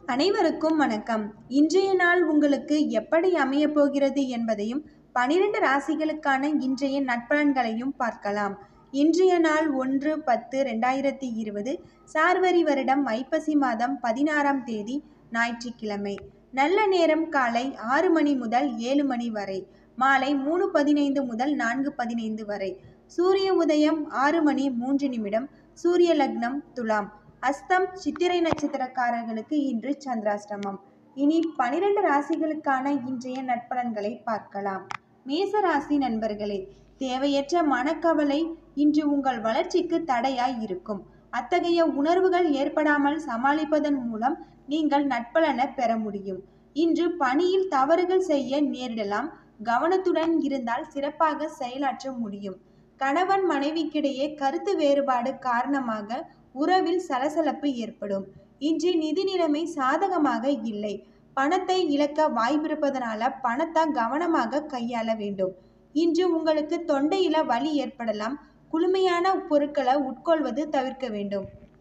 அனைவருக்கும் வணக்கம் இன்றைய நாள் உங்களுக்கு எப்படி அமையப் போகிறது என்பதையும் பனிரெண்டு ராசிகளுக்கான இன்றைய நட்பலன்களையும் பார்க்கலாம் இன்றைய நாள் ஒன்று பத்து ரெண்டாயிரத்தி இருபது சார்வரி வருடம் ஐப்பசி மாதம் பதினாறாம் தேதி ஞாயிற்றுக்கிழமை நல்ல நேரம் காலை ஆறு மணி முதல் ஏழு மணி வரை மாலை மூணு பதினைந்து முதல் நான்கு பதினைந்து வரை சூரிய உதயம் ஆறு மணி மூன்று நிமிடம் சூரிய லக்னம் துலாம் அஸ்தம் சித்திரை நட்சத்திரக்காரர்களுக்கு இன்று சந்திராஷ்டமம் இனி பனிரெண்டு ராசிகளுக்கான இன்றைய நட்பலன்களை பார்க்கலாம் மேச ராசி நண்பர்களே தேவையற்ற மனக்கவலை இன்று உங்கள் வளர்ச்சிக்கு தடையாய் இருக்கும் அத்தகைய உணர்வுகள் ஏற்படாமல் சமாளிப்பதன் மூலம் நீங்கள் நட்பலனை பெற முடியும் இன்று பணியில் தவறுகள் செய்ய நேரிடலாம் கவனத்துடன் இருந்தால் சிறப்பாக செயலாற்ற முடியும் கணவன் மனைவிக்கிடையே கருத்து வேறுபாடு காரணமாக உறவில் சலசலப்பு ஏற்படும் இன்று நிதி நிலைமை சாதகமாக இல்லை பணத்தை இழக்க வாய்ப்பிருப்பதனால பணத்தை கவனமாக கையாள வேண்டும் இன்று உங்களுக்கு தொண்டையில வலி ஏற்படலாம் குளுமையான பொருட்களை உட்கொள்வது தவிர்க்க வேண்டும்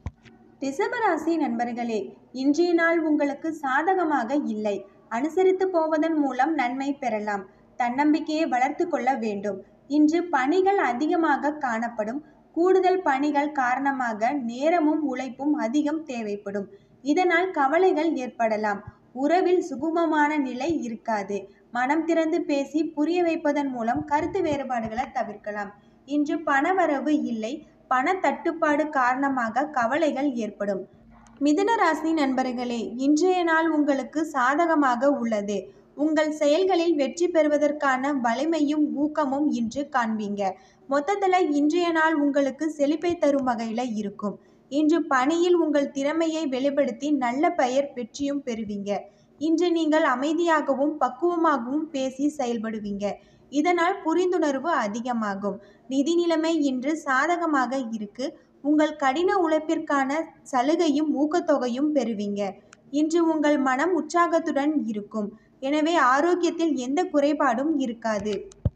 ரிஷபராசி நண்பர்களே இன்றைய நாள் உங்களுக்கு சாதகமாக இல்லை அனுசரித்து போவதன் மூலம் நன்மை பெறலாம் தன்னம்பிக்கையை வளர்த்து கொள்ள வேண்டும் இன்று பணிகள் அதிகமாக காணப்படும் கூடுதல் பணிகள் காரணமாக நேரமும் உழைப்பும் அதிகம் தேவைப்படும் இதனால் கவலைகள் ஏற்படலாம் உறவில் சுகுமமான நிலை இருக்காது மனம் திறந்து பேசி புரிய வைப்பதன் மூலம் கருத்து வேறுபாடுகளை தவிர்க்கலாம் இன்று பணவரவு இல்லை பண தட்டுப்பாடு காரணமாக கவலைகள் ஏற்படும் மிதுன ராசி நண்பர்களே இன்றைய நாள் உங்களுக்கு சாதகமாக உள்ளது உங்கள் செயல்களில் வெற்றி பெறுவதற்கான வலிமையும் ஊக்கமும் இன்று காண்பீங்க மொத்தத்தில் இன்றைய நாள் உங்களுக்கு செழிப்பை தரும் வகையில் இருக்கும் இன்று பணியில் உங்கள் திறமையை வெளிப்படுத்தி நல்ல பெயர் வெற்றியும் பெறுவீங்க இன்று நீங்கள் அமைதியாகவும் பக்குவமாகவும் பேசி செயல்படுவீங்க இதனால் புரிந்துணர்வு அதிகமாகும் நிதி நிலைமை இன்று சாதகமாக இருக்கு உங்கள் கடின உழைப்பிற்கான சலுகையும் ஊக்கத்தொகையும் பெறுவீங்க இன்று உங்கள் மனம் உற்சாகத்துடன் இருக்கும் எனவே ஆரோக்கியத்தில் எந்த குறைபாடும் இருக்காது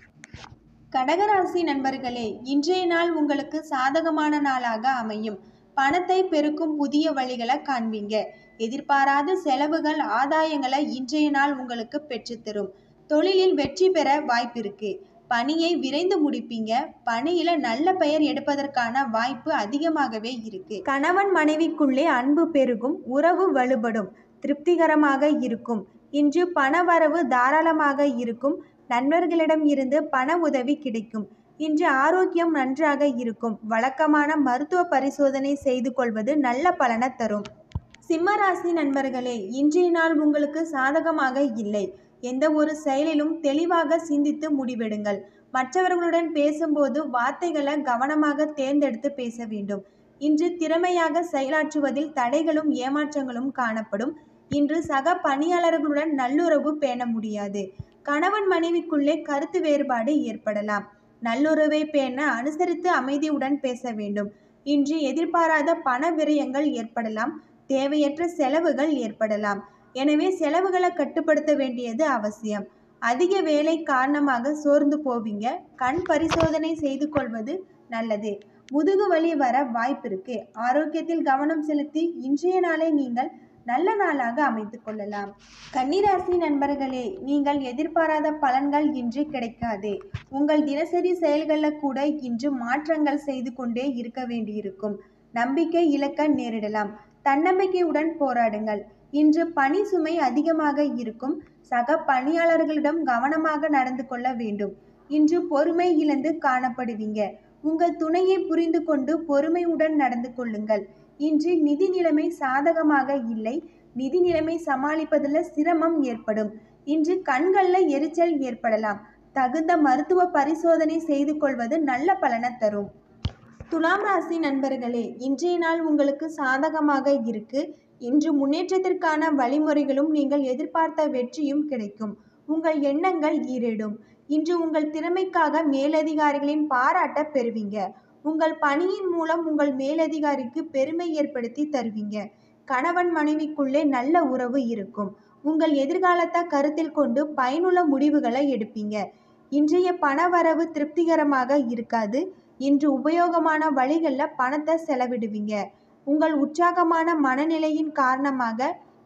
கடகராசி நண்பர்களே இன்றைய நாள் உங்களுக்கு சாதகமான நாளாக அமையும் பணத்தை பெருக்கும் புதிய வழிகளை காண்பீங்க எதிர்பாராத செலவுகள் ஆதாயங்களை இன்றைய நாள் உங்களுக்கு பெற்றுத்தரும் தொழிலில் வெற்றி பெற வாய்ப்பிருக்கு பணியை விரைந்து முடிப்பீங்க பணியில நல்ல பெயர் எடுப்பதற்கான வாய்ப்பு அதிகமாகவே இருக்கு கணவன் மனைவிக்குள்ளே அன்பு பெருகும் உறவு வலுப்படும் திருப்திகரமாக இருக்கும் இன்று பணவரவு தாராளமாக இருக்கும் நண்பர்களிடம் இருந்து பண உதவி கிடைக்கும் இன்று ஆரோக்கியம் நன்றாக இருக்கும் வழக்கமான மருத்துவ பரிசோதனை செய்து கொள்வது நல்ல பலனை தரும் சிம்மராசி நண்பர்களே இன்றைய நாள் உங்களுக்கு சாதகமாக இல்லை எந்த ஒரு செயலிலும் தெளிவாக சிந்தித்து முடிவெடுங்கள் மற்றவர்களுடன் பேசும்போது வார்த்தைகளை கவனமாக தேர்ந்தெடுத்து பேச வேண்டும் இன்று திறமையாக செயலாற்றுவதில் தடைகளும் ஏமாற்றங்களும் காணப்படும் இன்று சக பணியாளர்களுடன் நல்லுறவு பேண முடியாது கணவன் மனைவிக்குள்ளே கருத்து வேறுபாடு ஏற்படலாம் நல்லுறவை பேண அனுசரித்து அமைதியுடன் பேச வேண்டும் இன்று எதிர்பாராத பண விரயங்கள் ஏற்படலாம் தேவையற்ற செலவுகள் ஏற்படலாம் எனவே செலவுகளை கட்டுப்படுத்த வேண்டியது அவசியம் அதிக வேலை காரணமாக சோர்ந்து போவீங்க கண் பரிசோதனை செய்து கொள்வது நல்லது முதுகு வலி வர வாய்ப்பிருக்கு ஆரோக்கியத்தில் கவனம் செலுத்தி இன்றைய நாளை நீங்கள் நல்ல நாளாக அமைத்து கொள்ளலாம் கன்னிராசி நண்பர்களே நீங்கள் எதிர்பாராத பலன்கள் இன்று கிடைக்காது உங்கள் தினசரி செயல்களில் கூட இன்று மாற்றங்கள் செய்து கொண்டே இருக்க வேண்டியிருக்கும் நம்பிக்கை இழக்க நேரிடலாம் தன்னம்பிக்கையுடன் போராடுங்கள் இன்று பணி சுமை அதிகமாக இருக்கும் சக பணியாளர்களிடம் கவனமாக நடந்து கொள்ள வேண்டும் இன்று பொறுமை இழந்து காணப்படுவீங்க உங்கள் துணையை புரிந்து கொண்டு பொறுமையுடன் நடந்து கொள்ளுங்கள் இன்று நிதி நிலைமை சாதகமாக இல்லை நிதி நிலைமை சமாளிப்பதில் சிரமம் ஏற்படும் இன்று கண்களில் எரிச்சல் ஏற்படலாம் தகுந்த மருத்துவ பரிசோதனை செய்து கொள்வது நல்ல பலனை தரும் துலாம் ராசி நண்பர்களே இன்றைய நாள் உங்களுக்கு சாதகமாக இருக்கு இன்று முன்னேற்றத்திற்கான வழிமுறைகளும் நீங்கள் எதிர்பார்த்த வெற்றியும் கிடைக்கும் உங்கள் எண்ணங்கள் ஈரேடும் இன்று உங்கள் திறமைக்காக மேலதிகாரிகளின் பாராட்ட பெறுவீங்க உங்கள் பணியின் மூலம் உங்கள் மேலதிகாரிக்கு பெருமை ஏற்படுத்தி தருவீங்க கணவன் மனைவிக்குள்ளே நல்ல உறவு இருக்கும் உங்கள் எதிர்காலத்தை கருத்தில் கொண்டு பயனுள்ள முடிவுகளை எடுப்பீங்க இன்றைய பணவரவு திருப்திகரமாக இருக்காது இன்று உபயோகமான வழிகளில் பணத்தை செலவிடுவீங்க உங்கள் உற்சாகமான மனநிலையின் காரணமாக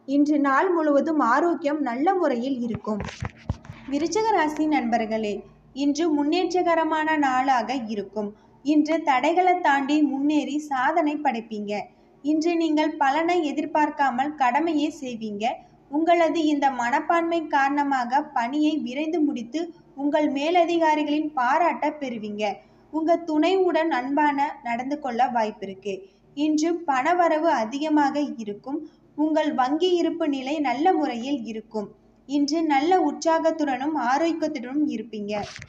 இன்று நாள் முழுவதும் ஆரோக்கியம் நல்ல முறையில் இருக்கும் விருச்சிக ராசி நண்பர்களே இன்று முன்னேற்றகரமான நாளாக இருக்கும் இன்று தடைகளை தாண்டி முன்னேறி சாதனை படைப்பீங்க இன்று நீங்கள் பலனை எதிர்பார்க்காமல் கடமையை செய்வீங்க உங்களது இந்த மனப்பான்மை காரணமாக பணியை விரைந்து முடித்து உங்கள் மேலதிகாரிகளின் பாராட்ட பெறுவீங்க உங்க துணைவுடன் அன்பான நடந்து கொள்ள வாய்ப்பிருக்கு இன்று பணவரவு அதிகமாக இருக்கும் உங்கள் வங்கி இருப்பு நிலை நல்ல முறையில் இருக்கும் இன்று நல்ல உற்சாகத்துடனும் ஆரோக்கியத்துடனும் இருப்பீங்க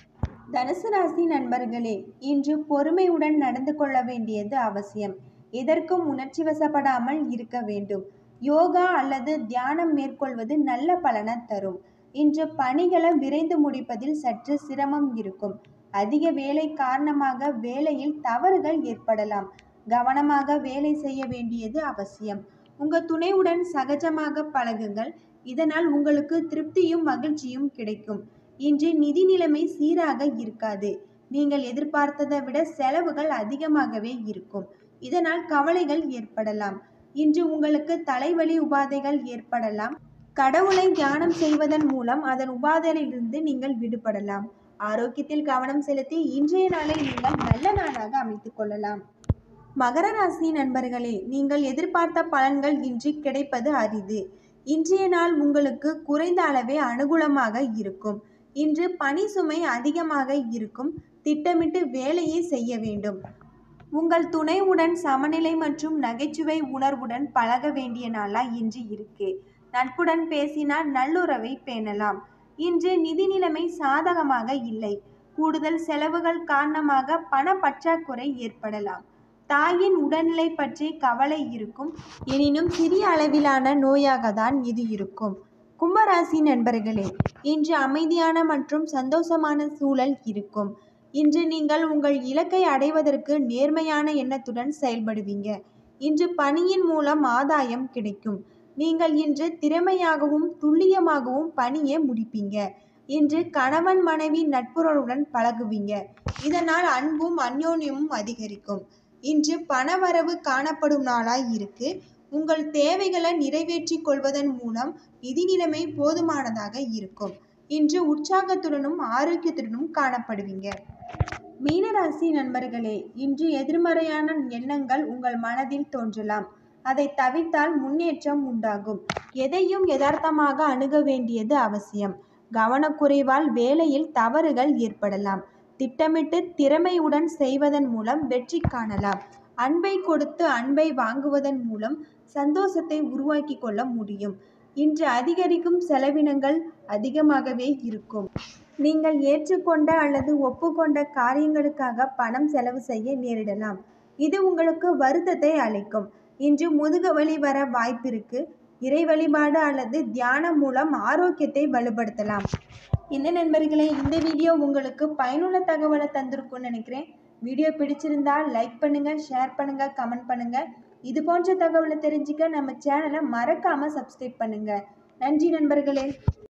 தனுசு ராசி நண்பர்களே இன்று பொறுமையுடன் நடந்து கொள்ள வேண்டியது அவசியம் எதற்கும் உணர்ச்சி வசப்படாமல் இருக்க வேண்டும் யோகா அல்லது தியானம் மேற்கொள்வது நல்ல பலனை தரும் இன்று பணிகளை விரைந்து முடிப்பதில் சற்று சிரமம் இருக்கும் அதிக வேலை காரணமாக வேலையில் தவறுகள் ஏற்படலாம் கவனமாக வேலை செய்ய வேண்டியது அவசியம் உங்க துணையுடன் சகஜமாக பழகுங்கள் இதனால் உங்களுக்கு திருப்தியும் மகிழ்ச்சியும் கிடைக்கும் இன்று நிதி நிலைமை சீராக இருக்காது நீங்கள் எதிர்பார்த்ததை விட செலவுகள் அதிகமாகவே இருக்கும் இதனால் கவலைகள் ஏற்படலாம் இன்று உங்களுக்கு தலைவலி உபாதைகள் ஏற்படலாம் கடவுளை தியானம் செய்வதன் மூலம் அதன் உபாதையிலிருந்து நீங்கள் விடுபடலாம் ஆரோக்கியத்தில் கவனம் செலுத்தி இன்றைய நாளை நீங்கள் நல்ல நாளாக அமைத்துக் கொள்ளலாம் மகர ராசி நண்பர்களே நீங்கள் எதிர்பார்த்த பலன்கள் இன்று கிடைப்பது அரிது இன்றைய நாள் உங்களுக்கு குறைந்த அளவே அனுகூலமாக இருக்கும் இன்று பணி சுமை அதிகமாக இருக்கும் திட்டமிட்டு வேலையை செய்ய வேண்டும் உங்கள் துணைவுடன் சமநிலை மற்றும் நகைச்சுவை உணர்வுடன் பழக வேண்டிய நாளா இன்று இருக்கு நட்புடன் பேசினால் நல்லுறவை பேணலாம் இன்று நிதி நிலைமை சாதகமாக இல்லை கூடுதல் செலவுகள் காரணமாக பண பற்றாக்குறை ஏற்படலாம் தாயின் உடல்நிலை பற்றி கவலை இருக்கும் எனினும் சிறிய அளவிலான நோயாக தான் இது இருக்கும் கும்பராசி நண்பர்களே இன்று அமைதியான மற்றும் சந்தோஷமான சூழல் இருக்கும் இன்று நீங்கள் உங்கள் இலக்கை அடைவதற்கு நேர்மையான எண்ணத்துடன் செயல்படுவீங்க இன்று பணியின் மூலம் ஆதாயம் கிடைக்கும் நீங்கள் இன்று திறமையாகவும் துல்லியமாகவும் பணியை முடிப்பீங்க இன்று கணவன் மனைவி நட்புறவுடன் பழகுவீங்க இதனால் அன்பும் அந்யோன்யமும் அதிகரிக்கும் இன்று பணவரவு காணப்படும் நாளாய் இருக்கு உங்கள் தேவைகளை நிறைவேற்றிக் கொள்வதன் மூலம் நிதி நிலைமை போதுமானதாக இருக்கும் இன்று உற்சாகத்துடனும் ஆரோக்கியத்துடனும் காணப்படுவீங்க மீனராசி நண்பர்களே இன்று எதிர்மறையான எண்ணங்கள் உங்கள் மனதில் தோன்றலாம் அதை தவிர்த்தால் முன்னேற்றம் உண்டாகும் எதையும் யதார்த்தமாக அணுக வேண்டியது அவசியம் கவனக்குறைவால் வேலையில் தவறுகள் ஏற்படலாம் திட்டமிட்டு திறமையுடன் செய்வதன் மூலம் வெற்றி காணலாம் அன்பை கொடுத்து அன்பை வாங்குவதன் மூலம் சந்தோஷத்தை உருவாக்கி கொள்ள முடியும் இன்று அதிகரிக்கும் செலவினங்கள் அதிகமாகவே இருக்கும் நீங்கள் ஏற்றுக்கொண்ட அல்லது ஒப்புக்கொண்ட காரியங்களுக்காக பணம் செலவு செய்ய நேரிடலாம் இது உங்களுக்கு வருத்தத்தை அளிக்கும் இன்று முதுகு வலி வர வாய்ப்பிருக்கு இறை வழிபாடு அல்லது தியானம் மூலம் ஆரோக்கியத்தை வலுப்படுத்தலாம் என்ன நண்பர்களே இந்த வீடியோ உங்களுக்கு பயனுள்ள தகவலை தந்திருக்கும்னு நினைக்கிறேன் வீடியோ பிடிச்சிருந்தா லைக் பண்ணுங்க ஷேர் பண்ணுங்க கமெண்ட் பண்ணுங்க இது போன்ற தகவலை தெரிஞ்சுக்க நம்ம சேனலை மறக்காம சப்ஸ்கிரைப் பண்ணுங்க நன்றி நண்பர்களே